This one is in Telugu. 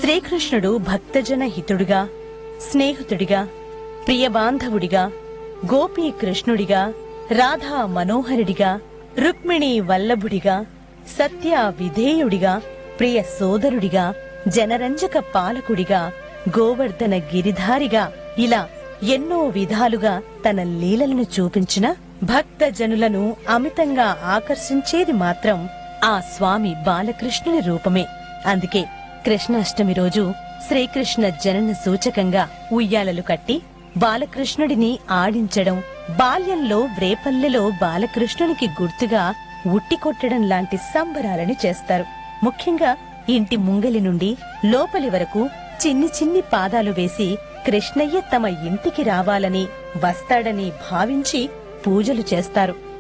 శ్రీకృష్ణుడు భక్తజన హితుడుగా స్నేహితుడిగా ప్రియబాంధవుడిగా గోపీ కృష్ణుడిగా రాధా మనోహరుడిగా రుక్మిణి వల్లభుడిగా సత్య విధేయుడిగా ప్రియ సోదరుడిగా జనరంజక పాలకుడిగా గోవర్ధన గిరిధారిగా ఇలా ఎన్నో విధాలుగా తన లీలలను చూపించిన భక్త జనులను అమితంగా ఆకర్షించేది మాత్రం ఆ స్వామి బాలకృష్ణుని రూపమే అందుకే కృష్ణాష్టమి రోజు శ్రీకృష్ణ జనన సూచకంగా ఉయ్యాలలు కట్టి బాలకృష్ణుడిని ఆడించడం బాల్యంలో వ్రేపల్లెలో బాలకృష్ణునికి గుర్తుగా ఉట్టి కొట్టడం లాంటి సంబరాలని చేస్తారు ముఖ్యంగా ఇంటి ముంగలి నుండి లోపలి వరకు చిన్ని చిన్ని పాదాలు వేసి కృష్ణయ్య తమ ఇంటికి రావాలని వస్తాడని భావించి పూజలు చేస్తారు